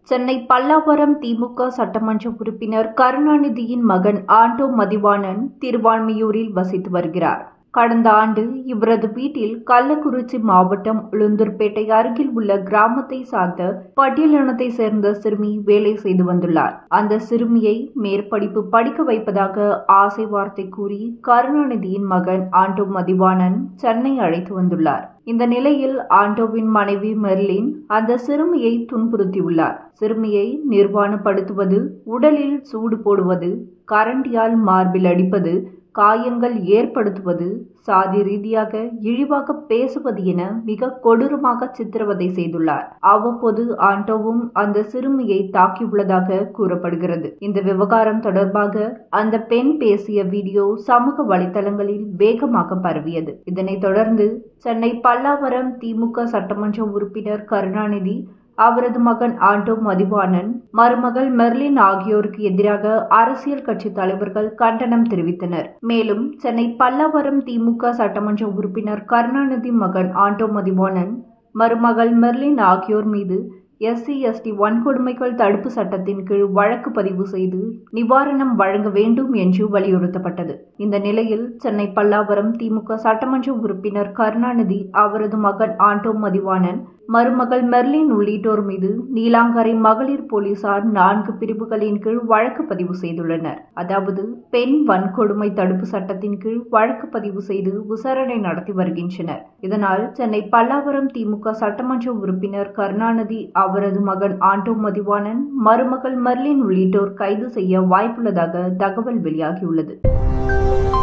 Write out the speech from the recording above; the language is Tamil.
சென்னை பல்லாவரம் திமுக சட்டமன்ற உறுப்பினர் கருணாநிதியின் மகன் ஆண்டோ மதிவாணன் திருவான்மியூரில் வசித்து வருகிறார் கடந்த ஆண்டு இவரது வீட்டில் கள்ளக்குறிச்சி மாவட்டம் உளுந்தூர்பேட்டை அருகில் உள்ள கிராமத்தை சார்ந்த பட்டியலினத்தை சேர்ந்த சிறுமி வேலை செய்து வந்துள்ளார் அந்த சிறுமியை மேற்படிப்பு படிக்க வைப்பதாக ஆசை வார்த்தை கூறி கருணாநிதியின் மகன் ஆண்டோ மதிவாணன் சென்னை அழைத்து வந்துள்ளார் இந்த நிலையில் ஆண்டோவின் மனைவி மெர்லின் அந்த சிறுமியை துன்புறுத்தியுள்ளார் சிறுமியை நிர்வாணப்படுத்துவது உடலில் சூடு போடுவது கரண்டியால் மார்பில் அடிப்பது காயங்கள் ஏற்படுத்துவது சாதி ரீதியாக இழிவாக பேசுவது என மிக கொடூரமாக சித்திரவதை செய்துள்ளார் அவ்வப்போது ஆண்டோவும் அந்த சிறுமியை தாக்கியுள்ளதாக கூறப்படுகிறது இந்த விவகாரம் தொடர்பாக அந்த பெண் பேசிய வீடியோ சமூக வலைதளங்களில் வேகமாக பரவியது இதனைத் தொடர்ந்து சென்னை பல்லாவரம் திமுக சட்டமன்ற உறுப்பினர் கருணாநிதி அவரது மகன் ஆண்டோ மதிவாணன் மருமகள் மெர்லின் ஆகியோருக்கு எதிராக அரசியல் கட்சி தலைவர்கள் கண்டனம் தெரிவித்தனர் மேலும் சென்னை பல்லாவரம் திமுக சட்டமன்ற உறுப்பினர் கருணாநிதி மகன் ஆண்டோ மதிவாணன் மருமகள் மெர்லின் ஆகியோர் மீது எஸ்சி எஸ்டி வன்கொடுமைகள் தடுப்பு சட்டத்தின் கீழ் வழக்கு பதிவு செய்து நிவாரணம் வழங்க வேண்டும் என்று வலியுறுத்தப்பட்டது இந்த நிலையில் சென்னை பல்லாவரம் திமுக சட்டமன்ற உறுப்பினர் கருணாநிதி அவரது மகன் ஆண்டோ மதிவாணன் மருமகள் மெர்லின் உள்ளிட்டோர் மீது நீலாங்கரை மகளிர் போலீசார் நான்கு பிரிவுகளின் கீழ் வழக்கு பதிவு செய்துள்ளனர் அதாவது பெண் வன்கொடுமை தடுப்பு சட்டத்தின் கீழ் வழக்கு பதிவு செய்து விசாரணை நடத்தி வருகின்றனர் இதனால் சென்னை பல்லாவரம் திமுக சட்டமன்ற உறுப்பினர் கருணாநிதி அவரது மகன் ஆண்டோ மதிவாணன் மருமகள் மெர்லின் உள்ளிட்டோர் கைது செய்ய வாய்ப்புள்ளதாக தகவல் வெளியாகியுள்ளது